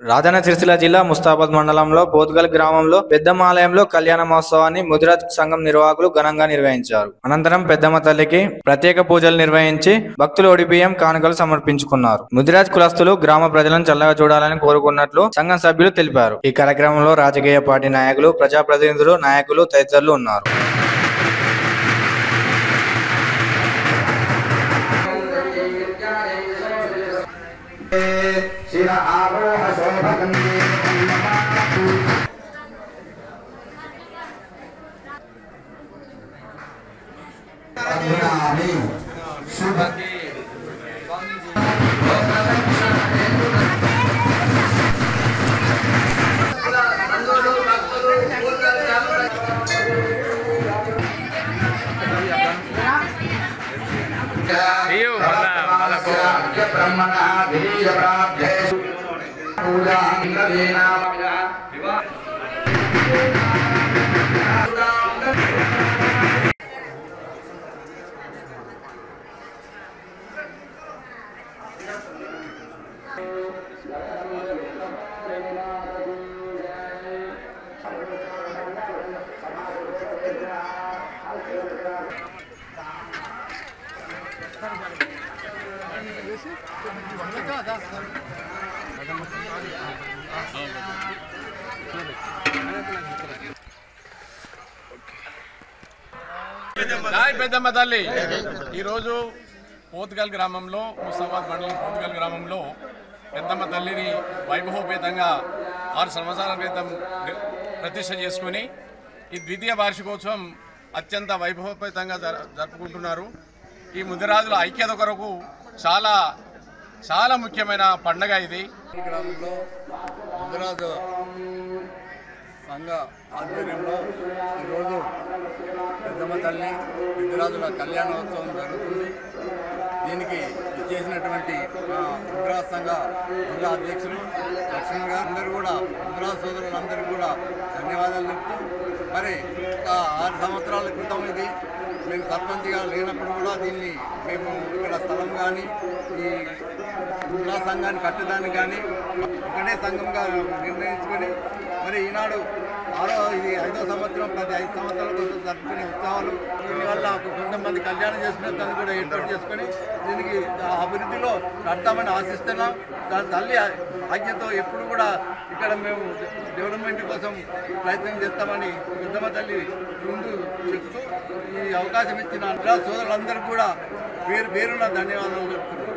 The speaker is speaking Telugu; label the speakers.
Speaker 1: రాజన్న సిరిసిల్ల జిల్లా ముస్తాబాద్ మండలంలో పోతుగల్ గ్రామంలో పెద్దమ్మ కళ్యాణ మహోత్సవాన్ని ముదిరాజ్ సంఘం నిర్వాహకులు ఘనంగా నిర్వహించారు అనంతరం పెద్దమ్మ తల్లికి ప్రత్యేక పూజలు నిర్వహించి భక్తులు ఒడిబియ్యం కానుకలు సమర్పించుకున్నారు ముదిరాజ్ కులస్తులు గ్రామ ప్రజలను చల్లగా చూడాలని కోరుకున్నట్లు సంఘం సభ్యులు తెలిపారు ఈ కార్యక్రమంలో రాజకీయ పార్టీ నాయకులు ప్రజాప్రతినిధులు నాయకులు తదితరులు ఉన్నారు
Speaker 2: శిర ఆరోహ శోభకందే అభిరామి శుభ బ్రహ్మణ వీర ప్రాప్తే పూజా ఇంద్రదేనా
Speaker 3: హాయ్ పెద్దమ్మ తల్లి ఈరోజు పోతుగల్ గ్రామంలో ముస్తాబాద్ మండలం పోతుగల్ గ్రామంలో పెద్దమ్మ తల్లిని వైభవోపేతంగా ఆరు సంవత్సరాల క్రితం ని- ప్రతిష్ఠ చేసుకుని ఈ ద్వితీయ వార్షికోత్సవం అత్యంత వైభవోపేతంగా జర- జరుపుకుంటున్నారు ఈ ముదిరాజుల ఐక్యత కొరకు చాలా చాలా ముఖ్యమైన పండగ ఇది
Speaker 4: గ్రామంలో ముదిరాజు సంఘ ఆధ్వర్యంలో ఈరోజు పెద్దమ్మ తల్లి పెద్దరాజుల కళ్యాణోత్సవం జరుగుతుంది దీనికి ఇచ్చేసినటువంటి మా ముద్రాజ్ సంఘ జిల్లా అధ్యక్షులు లక్ష్మణ్ గారు అందరూ కూడా ముద్రాజ్ సోదరులందరికీ కూడా ధన్యవాదాలు చెప్తూ మరి ఒక ఆరు సంవత్సరాల క్రితం ఇది మేము సర్పంచ్గా లేనప్పుడు కూడా దీన్ని మేము ఇక్కడ స్థలం కానీ ఈ జిల్లా సంఘాన్ని కట్టడానికి కానీ ఒకటే సంఘంగా నిర్ణయించుకొని మరి ఈనాడు ఆరో ఇది ఐదో సంవత్సరం ప్రతి ఐదు సంవత్సరాల కోసం జరుపుకునే ఉత్సవాలు దీనివల్ల ఒక కొంతమంది కళ్యాణం చేసుకునే కూడా ఏర్పాటు చేసుకొని దీనికి ఆ అభివృద్ధిలో కడతామని ఆశిస్తున్నాం దాని తల్లి ఆజ్ఞతో ఎప్పుడు కూడా ఇక్కడ మేము డెవలప్మెంట్ కోసం ప్రయత్నం చేస్తామని పెద్దమ్మ తల్లి ముందు చెప్తూ ఈ అవకాశం ఇచ్చిన అందరూ సోదరులందరికీ కూడా పేరు పేరున ధన్యవాదాలు చెప్తున్నాం